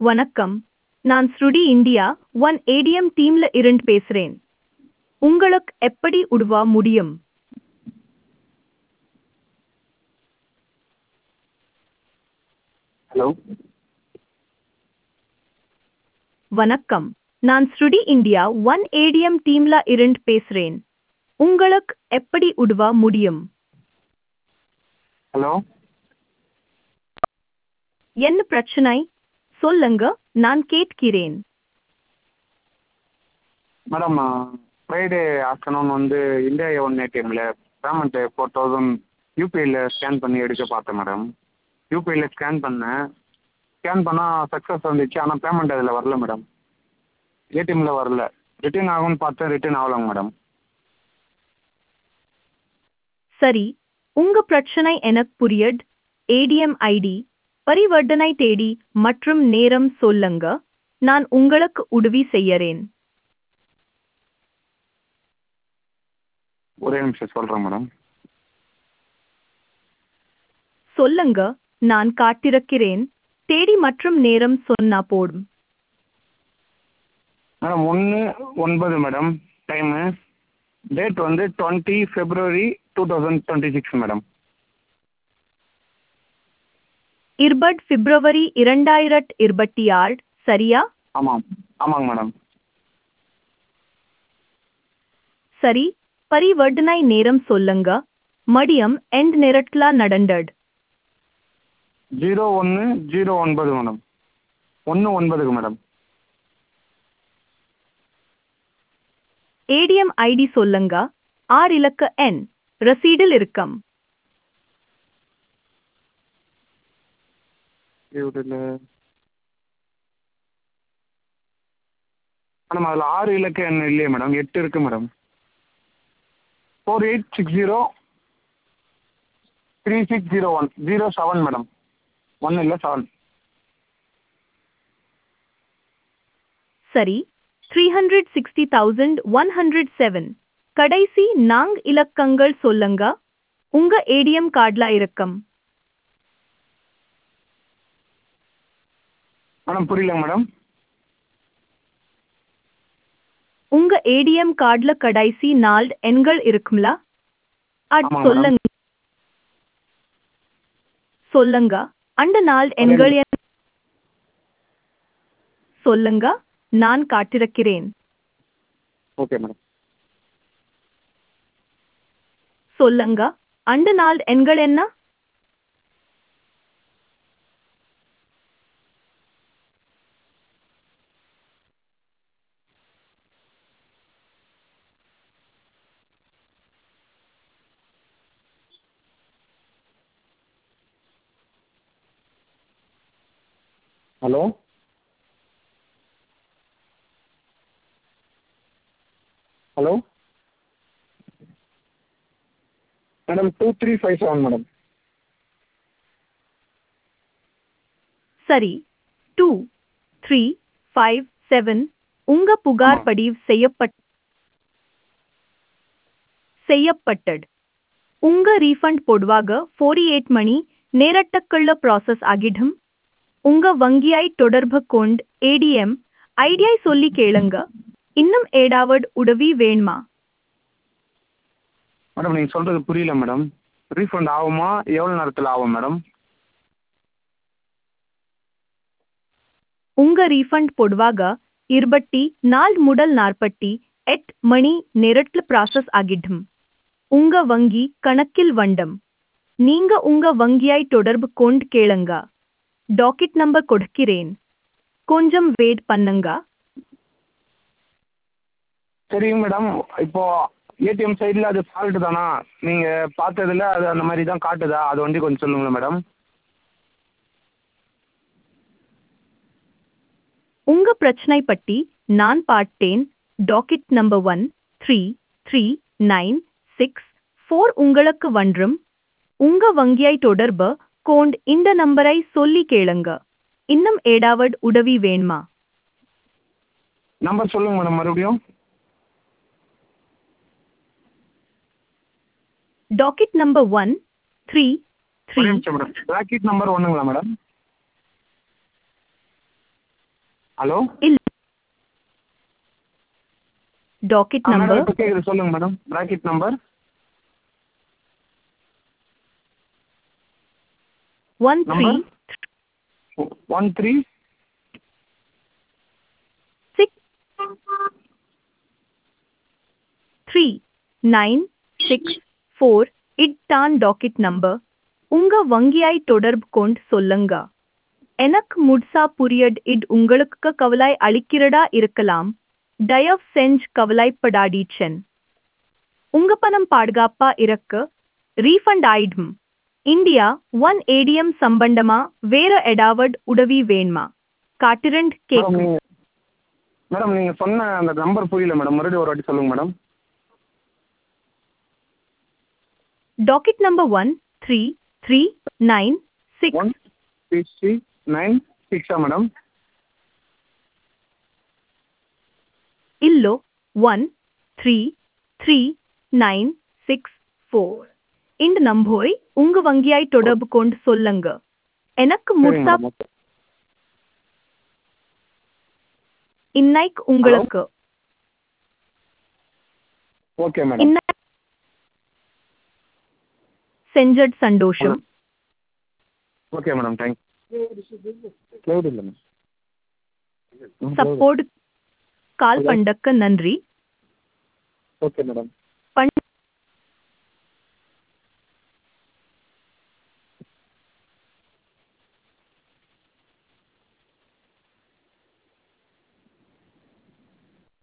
வணக்கம் நான் ஸ்ருடி இந்தியா ஒன் ஏடிஎம் டீம்ல இருந்து பேசுறேன் உங்களுக்கு எப்படி உதவ முடியும் ஹலோ வணக்கம் நான் ஸ்ருடி இந்தியா ஒன் ஏடிஎம் டீம்ல இருந்து பேசுறேன் உங்களுக்கு எப்படி உதவ முடியும் ஹலோ என்ன பிரச்சனை சொல்லுங்க நான் கேட்கிறேன் மேடம் ஃப்ரைடே ஆஃப்டர்நூன் வந்து இந்தியா ஒன் ஏடிஎம்மில் பேமெண்ட்டு ஃபோர் தௌசண்ட் யூபிஐயில் ஸ்கேன் பண்ணி எடுக்க பார்த்தேன் மேடம் யூபிஐயில் ஸ்கேன் பண்ணேன் ஸ்கேன் பண்ணால் சக்ஸஸ் வந்துச்சு ஆனால் பேமெண்ட் அதில் வரல மேடம் ஏடிஎம்மில் வரல ரிட்டர்ன் ஆகும்னு பார்த்தேன் ரிட்டர்ன் ஆகலைங்க மேடம் சரி உங்க பிரச்சனை எனக்கு புரியட் ஏடிஎம் ஐடி பரிவர்த்தனை தேதி மற்றும் நேரம் சொல்லுங்க நான் உங்களுக்கு உதவி செய்யறேன் ஒரே நிமிஷம் சொல்கிறேன் மேடம் சொல்லுங்க நான் காத்திருக்கிறேன் தேதி மற்றும் நேரம் சொன்னா போடும் மேடம் ஒன்று ஒன்பது மேடம் டைமு டேட் வந்து twenty February two thousand twenty six madam இருபட் பிப்ரவரி இரண்டாயிரத் இருபத்தி ஆறு சரியா ஆமாம் ஆமாங்க மேடம் சரி பரிவர்த்தனை நேரம் சொல்லுங்க மதியம் எண்ட் நேரட்ல நடந்தது ஜீரோ ஒன்று ஜீரோ ஒன்பது மேடம் ஒன்று ஒன்பதுக்கு மேடம் ஏடிஎம் ஐடி சொல்லுங்க ஆறு இலக்க எண் ரசீடில் இருக்கும் இதில் மேடம் அதில் ஆறு இலக்க எண் இல்லையே மேடம் எட்டு இருக்கு madam four eight six zero three six zero one zero seven madam one இல்லை செவன் சரி three hundred sixty thousand one hundred seven கடைசி நான்கு இலக்கங்கள் சொல்லுங்க உங்க ஏடிஎம் கார்டுல இருக்கும் மேடம் புரியல மேடம் உங்க ஏடிஎம் கார்டுல கடைசி நாலு எண்கள் இருக்கும்ல அது ஆமாங்க சொல்லுங்க சொல்லுங்க அந்த நாலு எண்கள் என்ன? சொல்லுங்க நான் காட்டிருக்கிறேன் ஓகே மேடம் சொல்லுங்க அந்த நாலு எண்கள் என்ன hello hello madam two three five seven madam சரி டூ த்ரீ ஃபைவ் செவன் உங்க புகார் ஆமா. பதிவு செய்யப்பட் செய்யப்பட்டது உங்க ரீஃபண்ட் பொதுவாக ஃபோர்டி எயிட் மணி நேரட்டக்குள்ள ப்ராசஸ் ஆகிடும் உங்க வங்கியாய் தொடர்பு கொண்டு ஏடிஎம் ஐடியை சொல்லி கேளுங்க இன்னும் ஏடாவது உதவி வேணுமா மேடம் நீங்கள் சொல்கிறது புரியல மேடம் ரீஃபண்ட் ஆகுமா எவ்வளோ நேரத்தில் ஆகும் மேடம் உங்க ரீஃபண்ட் பொதுவாக இருபத்தி நாலு முதல் நாற்பத்தி எட் மணி நேரட்ல ப்ராசஸ் ஆகிடும் உங்க வங்கி கணக்கில் வண்டம் நீங்க உங்க வங்கியாய் தொடர்பு கொண்டு கேளுங்க டாக்கெட் நம்பர் கொடுக்கிறேன் கொஞ்சம் வெயிட் பண்ணுங்க சரிங்க மேடம் இப்போ ஏடிஎம் சைடில் அது ஃபால்ட்டு தானா நீங்கள் பார்த்ததுல அது அந்த மாதிரி தான் காட்டுதா அது வந்து கொஞ்சம் சொல்லுங்களேன் மேடம் உங்க பிரச்சனை பற்றி நான் பார்த்தேன் docket number one three three nine six four உங்களுக்கு வன்றும் உங்க வங்கியாய் தொடர்பு கோண்ட் இந்த நம்பரை சொல்லி கேளுங்க இன்னும் ஏடாவது உதவி வேணுமா நம்பர் சொல்லுங்கள் மேடம் மறுபடியும் docket number one three three ஒரே நிமிஷம் மேடம் ராக்கெட் நம்பர் ஒன்றுங்களா மேடம் ஹலோ இல்ல டாக்கெட் மேடம் நம்பர் இப்போ கேட்குது சொல்லுங்கள் madam docket number one three number? One three six three nine six four இட்டான் டாக்கெட் நம்பர் உங்க வங்கியாய் தொடர்பு கொண்டு சொல்லுங்க எனக்கு முட்சா புரியட் இட் உங்களுக்கு கவலை அளிக்கிறதா இருக்கலாம் தயவு செஞ்சு கவலைப்படாதீச்சன் உங்க பணம் பாதுகாப்பா இருக்க ரீஃபண்ட் ஆயிடும் இந்தியா ஒன் ஏடிஎம் சம்பந்தமா வேற எடாவட் உதவி வேணுமா காட்டிரண்ட் மேடம் கேக் நீங்கள் மேடம் நீங்கள் சொன்ன அந்த நம்பர் புரியல மேடம் மறுபடியும் ஒரு வாட்டி சொல்லுங்கள் madam docket number one three three nine six one six three nine சிக்ஸா madam illo one three three nine six four இந்த நம்போய் உங்க வங்கியாய் தொடர்பு கொண்டு சொல்லுங்க எனக்கு சரிங்க முட்சா மேடம் இன்னைக்கு உங்களுக்கு ஓகே மேடம் இன்ன செஞ்சட் சந்தோஷம் ஓகே மேடம் தேங்க் க்ளவுட் இல்லை மேம் சப்போர்ட் கால் பண்டக்க நன்றி ஓகே மேடம் பண்